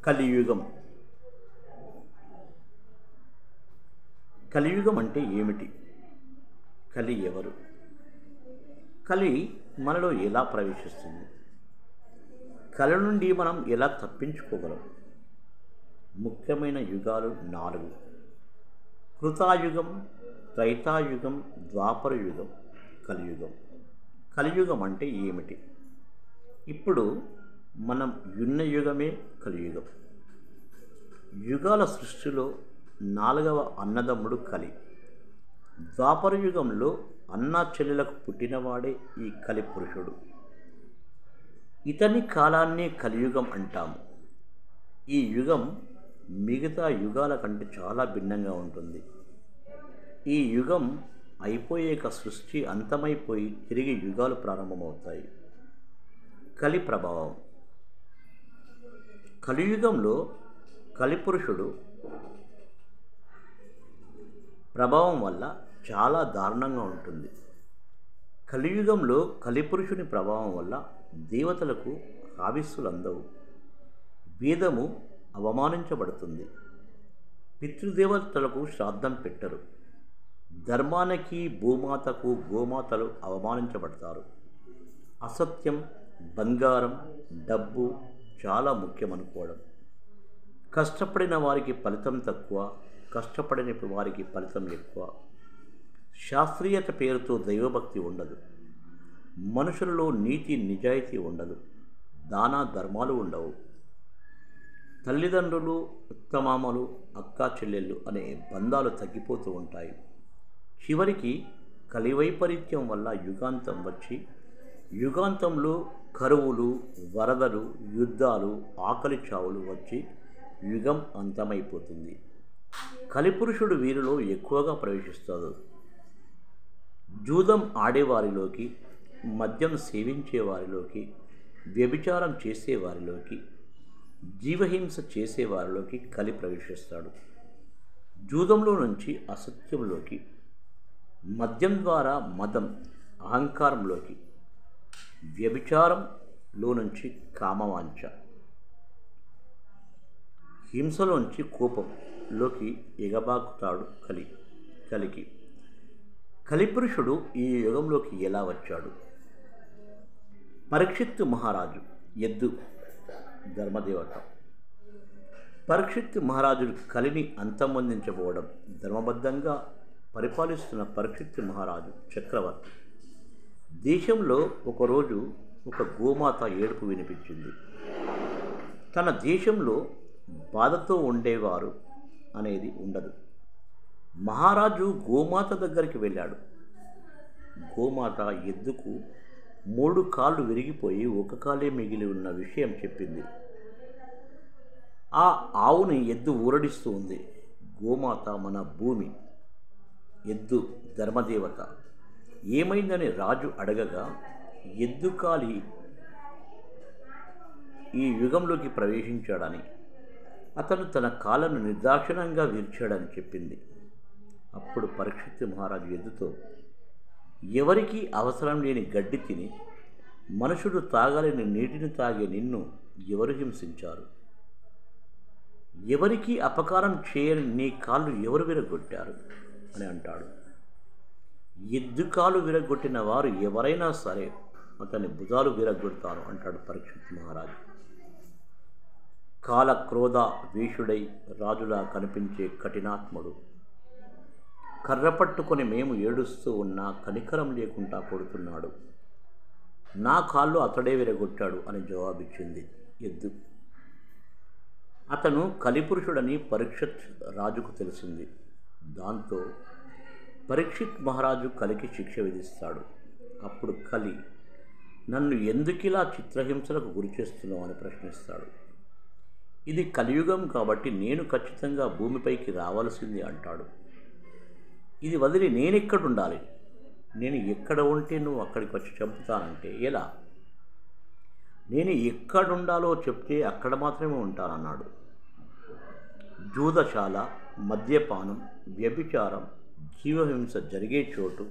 కలియుగం కలియుగం అంటే ఏమిటి కలి ఎవరు కలి మనలో ఎలా ప్రవేశిస్తుంది కలి నుండి మనం ఎలా తప్పించుకోగలం ముఖ్యమైన యుగాలు నాలుగు కృతాయుగం త్రైతాయుగం ద్వాపర యుగం కలియుగం కలియుగం అంటే ఏమిటి ఇప్పుడు మనం యున్న యుగమే కలియుగం యుగాల సృష్టిలో నాలుగవ అన్నదమ్ముడు కలి ద్వాపర యుగంలో అన్నా చెల్లెలకు పుట్టినవాడే ఈ కలి పురుషుడు ఇతని కాలాన్నే కలియుగం అంటాము ఈ యుగం మిగతా యుగాల కంటే చాలా భిన్నంగా ఉంటుంది ఈ యుగం అయిపోయాక సృష్టి అంతమైపోయి తిరిగి యుగాలు ప్రారంభమవుతాయి కలి ప్రభావం కలియుగంలో కలిపురుషుడు ప్రభావం వల్ల చాలా దారుణంగా ఉంటుంది కలియుగంలో కలిపురుషుని ప్రభావం వల్ల దేవతలకు ఆవిస్సులు అందవు వేదము అవమానించబడుతుంది పితృదేవతలకు శ్రాద్ధం పెట్టరు ధర్మానికి భూమాతకు గోమాతలు అవమానించబడతారు అసత్యం బంగారం డబ్బు చాలా ముఖ్యమనుకోవడం కష్టపడిన వారికి ఫలితం తక్కువ కష్టపడిన వారికి ఫలితం ఎక్కువ శాస్త్రీయత పేరుతో దైవభక్తి ఉండదు మనుషులలో నీతి నిజాయితీ ఉండదు దాన ధర్మాలు ఉండవు తల్లిదండ్రులు ఉత్తమామలు అక్కా చెల్లెళ్ళు అనే బంధాలు తగ్గిపోతూ ఉంటాయి చివరికి కలివైపరీత్యం వల్ల యుగాంతం వచ్చి యుగాంతంలో కరువులు వరదలు యుద్ధాలు ఆకలి చావులు వచ్చి యుగం అంతమైపోతుంది కలిపురుషుడు వీరిలో ఎక్కువగా ప్రవేశిస్తాడు జూదం ఆడేవారిలోకి మద్యం సేవించేవారిలోకి వ్యభిచారం చేసేవారిలోకి జీవహింస చేసేవారిలోకి కలి ప్రవేశిస్తాడు జూదంలో నుంచి అసత్యంలోకి మద్యం ద్వారా మదం అహంకారంలోకి వ్యభిచారంలో నుంచి కామవాంఛ హింసలోంచి కోపంలోకి ఎగబాకుతాడు కలి కలికి కలిపురుషుడు ఈ యుగంలోకి ఎలా వచ్చాడు పరీక్షిత్తు మహారాజు ఎద్దు ధర్మదేవత పరీక్షిత్తు మహారాజు కలిని అంతమొందించబోవడం ధర్మబద్ధంగా పరిపాలిస్తున్న పరీక్షిత్తు మహారాజు చక్రవర్తి దేశంలో ఒకరోజు ఒక గోమాత ఏడుపు వినిపించింది తన దేశంలో బాధతో ఉండేవారు అనేది ఉండదు మహారాజు గోమాత దగ్గరికి వెళ్ళాడు గోమాత ఎద్దుకు మూడు కాళ్ళు విరిగిపోయి ఒక కాలే మిగిలి ఉన్న విషయం చెప్పింది ఆ ఆవుని ఎద్దు ఊరడిస్తూ ఉంది గోమాత మన భూమి ఎద్దు ధర్మదేవత ఏమైందని రాజు అడగగా ఎద్దు కాలి ఈ యుగంలోకి ప్రవేశించాడని అతను తన కాళ్ళను నిర్దాక్షిణంగా వీర్చాడని చెప్పింది అప్పుడు పరీక్షిత్ మహారాజు ఎద్దుతో ఎవరికి అవసరం లేని గడ్డి తిని మనుషుడు తాగలేని నీటిని తాగే నిన్ను ఎవరు హింసించారు ఎవరికి అపకారం చేయని నీ కాళ్ళు ఎవరు విరగొట్టారు అని అంటాడు ఎద్దు కాలు విరగొట్టిన వారు ఎవరైనా సరే అతని భుజాలు విరగొడతారు అంటాడు పరీక్షిత్ మహారాజు కాల క్రోధ వీషుడై రాజులా కనిపించే కఠినాత్ముడు కర్ర పట్టుకొని మేము ఏడుస్తూ ఉన్నా కనికరం లేకుండా కొడుతున్నాడు నా కాళ్ళు అతడే విరగొట్టాడు అని జవాబిచ్చింది ఎద్దు అతను కలిపురుషుడని పరీక్షత్ రాజుకు తెలిసింది దాంతో పరీక్షిత్ మహారాజు కలికి శిక్ష విధిస్తాడు అప్పుడు కలి నన్ను ఎందుకిలా చిత్రహింసలకు గురి చేస్తున్నావు అని ప్రశ్నిస్తాడు ఇది కలియుగం కాబట్టి నేను ఖచ్చితంగా భూమిపైకి రావాల్సింది అంటాడు ఇది వదిలి నేనెక్కడుండాలి నేను ఎక్కడ ఉంటే నువ్వు అక్కడికి వచ్చి చంపుతానంటే ఎలా నేను ఎక్కడుండాలో చెప్తే అక్కడ మాత్రమే ఉంటానన్నాడు జూదశాల మద్యపానం వ్యభిచారం జీవహింస జరిగే చోటు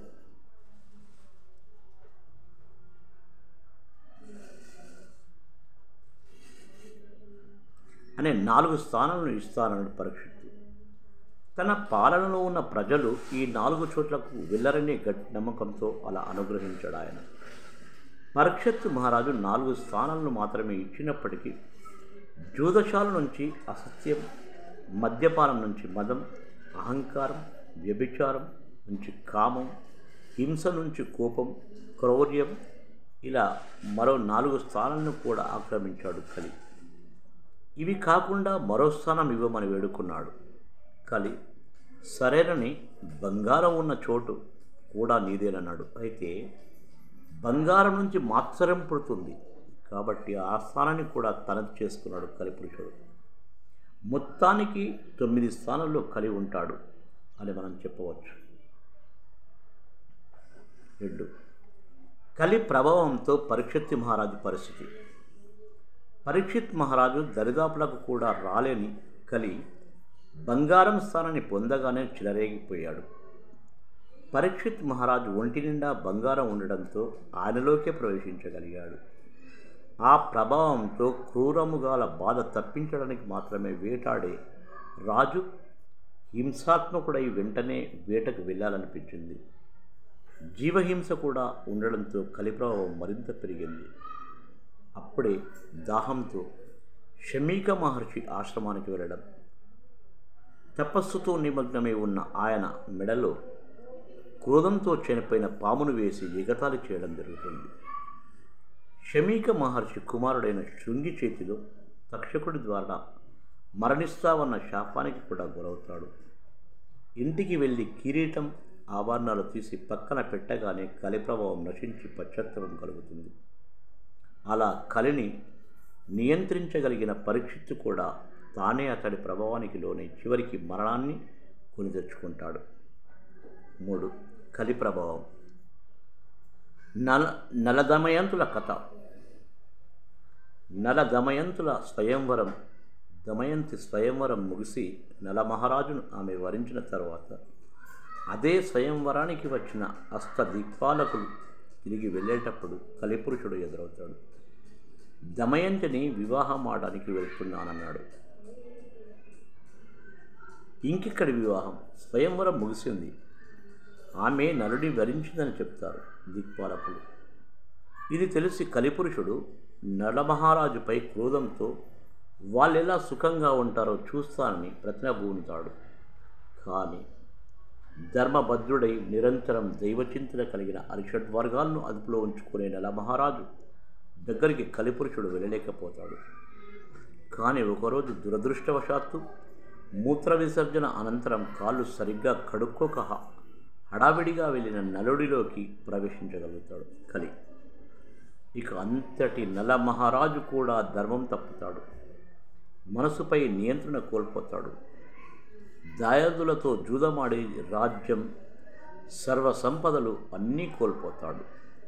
అనే నాలుగు స్థానాలను ఇస్తానన్నాడు పరీక్షిత్తు తన పాలనలో ఉన్న ప్రజలు ఈ నాలుగు చోట్లకు వెళ్ళరనే గట్టి నమ్మకంతో అలా అనుగ్రహించాడు ఆయన పరీక్షత్తు మహారాజు నాలుగు స్థానాలను మాత్రమే ఇచ్చినప్పటికీ జూదశాల నుంచి అసత్యం మద్యపానం నుంచి మదం అహంకారం వ్యభిచారం నుంచి కామం హింస నుంచి కోపం క్రౌర్యం ఇలా మరో నాలుగు స్థానాలను కూడా ఆక్రమించాడు కలి ఇవి కాకుండా మరో స్థానం ఇవ్వమని వేడుకున్నాడు కలి సరేనని బంగారం ఉన్న చోటు కూడా నీదేనన్నాడు అయితే బంగారం నుంచి మాత్సరం పుడుతుంది కాబట్టి ఆ స్థానాన్ని కూడా తనది చేసుకున్నాడు కలిపురుషుడు మొత్తానికి తొమ్మిది స్థానాల్లో కలి ఉంటాడు అని మనం చెప్పవచ్చు రెండు కలి ప్రభావంతో పరీక్షిత్ మహారాజు పరిస్థితి పరీక్షిత్ మహారాజు దరిదాపులకు కూడా రాలేని కలి బంగారం స్థానాన్ని పొందగానే చిలరేగిపోయాడు పరీక్షిత్ మహారాజు ఒంటి నిండా బంగారం ఉండడంతో ఆయనలోకే ప్రవేశించగలిగాడు ఆ ప్రభావంతో క్రూరముగాల బాధ తప్పించడానికి మాత్రమే వేటాడే రాజు హింసాత్మకుడై వెంటనే వేటకు వెళ్ళాలనిపించింది జీవహింస కూడా ఉండడంతో కలిప్రభావం మరింత పెరిగింది అప్పుడే దాహంతో షమీక మహర్షి ఆశ్రమానికి వెళ్ళడం తపస్సుతో నిమగ్నమై ఉన్న ఆయన మెడలో క్రోధంతో చనిపోయిన పామును వేసి ఎగతాళి చేయడం జరుగుతుంది షమీక మహర్షి కుమారుడైన శృంగి చేతిలో తక్షకుడి ద్వారా మరణిస్తావన్న శాపానికి కూడా గురవుతాడు ఇంటికి వెళ్ళి కిరీటం ఆభరణాలు తీసి పక్కన పెట్టగానే కలి ప్రభావం నశించి పశ్చాత్తాపం కలుగుతుంది అలా కలిని నియంత్రించగలిగిన పరీక్షిత్తు కూడా తానే అతడి ప్రభావానికి లోనే చివరికి మరణాన్ని కొని తెచ్చుకుంటాడు మూడు కలి ప్రభావం నల నలదమయంతుల కథ నల దమయంతుల స్వయంవరం దమయంతి స్వయంవరం ముగిసి నలమహారాజును ఆమె వరించిన తర్వాత అదే స్వయంవరానికి వచ్చిన అష్ట దిక్పాలకులు తిరిగి వెళ్ళేటప్పుడు కలిపురుషుడు ఎదురవుతాడు దమయంతిని వివాహం ఆడడానికి వెళ్తున్నానన్నాడు ఇంకిక్కడి వివాహం స్వయంవరం ముగిసింది ఆమె నలుడి వరించిందని చెప్తారు దిక్పాలకులు ఇది తెలిసి కలిపురుషుడు నలమహారాజుపై క్రోధంతో వాళ్ళెలా సుఖంగా ఉంటారో చూస్తానని ప్రతినబూనుతాడు కానీ ధర్మభద్రుడై నిరంతరం దైవచింతన కలిగిన అరిషడ్ వర్గాలను అదుపులో ఉంచుకునే నలమహారాజు దగ్గరికి కలిపురుషుడు వెళ్ళలేకపోతాడు కానీ ఒకరోజు దురదృష్టవశాత్తు మూత్ర విసర్జన అనంతరం కాళ్ళు సరిగ్గా కడుక్కోక హ- హడావిడిగా వెళ్ళిన నలుడిలోకి ప్రవేశించగలుగుతాడు కలి ఇక అంతటి నల మహారాజు కూడా ధర్మం తప్పుతాడు మనసుపై నియంత్రణ కోల్పోతాడు దాయాదులతో జూదమాడి రాజ్యం సర్వ సంపదలు అన్నీ కోల్పోతాడు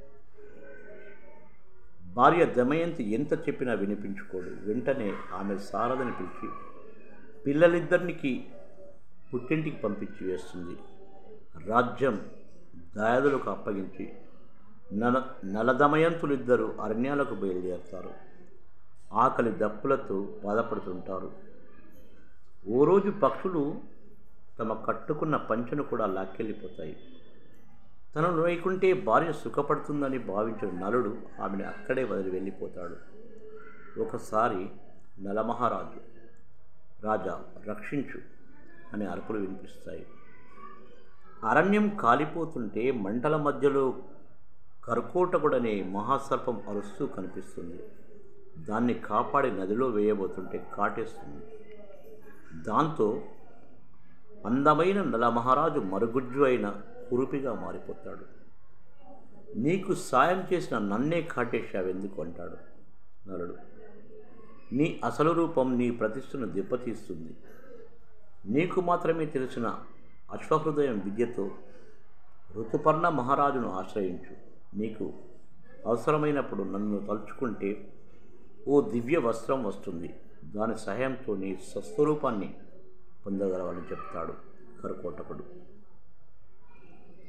భార్య దమయంతి ఎంత చెప్పినా వినిపించుకోడు వెంటనే ఆమె సారదని పిలిచి పిల్లలిద్దరికి పుట్టింటికి పంపించి వేస్తుంది రాజ్యం దాయాదులకు అప్పగించి నల నలదమయంతులిద్దరూ అరణ్యాలకు బయలుదేరుతారు ఆకలి దప్పులతో బాధపడుతుంటారు ఓ రోజు పక్షులు తమ కట్టుకున్న పంచెను కూడా లాక్కెళ్ళిపోతాయి తనను లేకుంటే భార్య సుఖపడుతుందని భావించిన నలుడు ఆమెను అక్కడే వదిలి వెళ్ళిపోతాడు ఒకసారి నలమహారాజు రాజా రక్షించు అనే అరుపులు వినిపిస్తాయి అరణ్యం కాలిపోతుంటే మంటల మధ్యలో కర్కోటకుడనే మహాసర్పం అరుస్తూ కనిపిస్తుంది దాన్ని కాపాడి నదిలో వేయబోతుంటే కాటేస్తుంది దాంతో అందమైన నలమహారాజు మరుగుజ్జు అయిన కురుపిగా మారిపోతాడు నీకు సాయం చేసిన నన్నే కాటేశావెందుకు అంటాడు నలుడు నీ అసలు రూపం నీ ప్రతిష్టను దెబ్బతీస్తుంది నీకు మాత్రమే తెలిసిన అశ్వహృదయం విద్యతో ఋతుపర్ణ మహారాజును ఆశ్రయించు నీకు అవసరమైనప్పుడు నన్ను తలుచుకుంటే ఓ దివ్య వస్త్రం వస్తుంది దాని సహాయంతో నీ స్వస్వరూపాన్ని పొందగలవని చెప్తాడు కరుకోటకుడు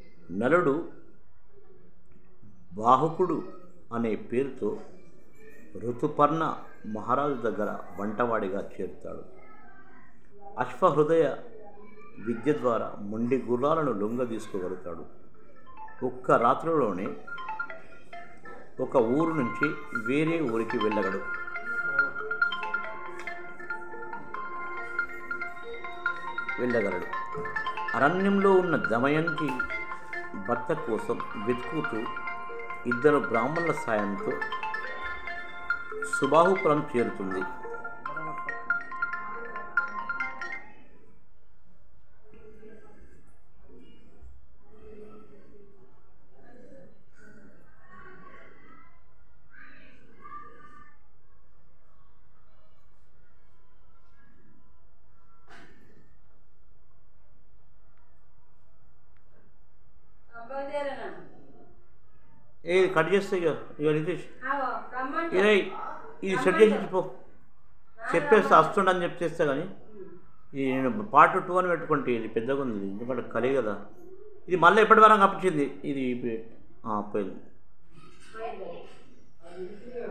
నలుడు బాహుకుడు అనే పేరుతో ఋతుపర్ణ మహారాజు దగ్గర వంటవాడిగా చేరుతాడు అశ్వహృదయ విద్య ద్వారా మొండి గుర్రాలను లొంగ తీసుకోగలుగుతాడు ఒక్క రాత్రిలోనే ఒక ఊరు నుంచి వేరే ఊరికి వెళ్ళగలడు వెళ్ళగలడు అరణ్యంలో ఉన్న దమయంతి భర్త కోసం వెతుకుతూ ఇద్దరు బ్రాహ్మణుల సాయంతో సుబాహుపురం చేరుతుంది ఏ కట్ చేస్తే ఇక ఇక నితీష్ ఇదే ఇది సెట్ చేసి పో చెప్పేస్తే వస్తుండని చెప్పేస్తే కానీ ఇది నేను పార్ట్ టూ అని పెట్టుకుంటే ఇది పెద్దగా ఉంది ఎందుకంటే కలి కదా ఇది మళ్ళీ ఎప్పటి వరకు అప్పించింది ఇది ఆ, పోయింది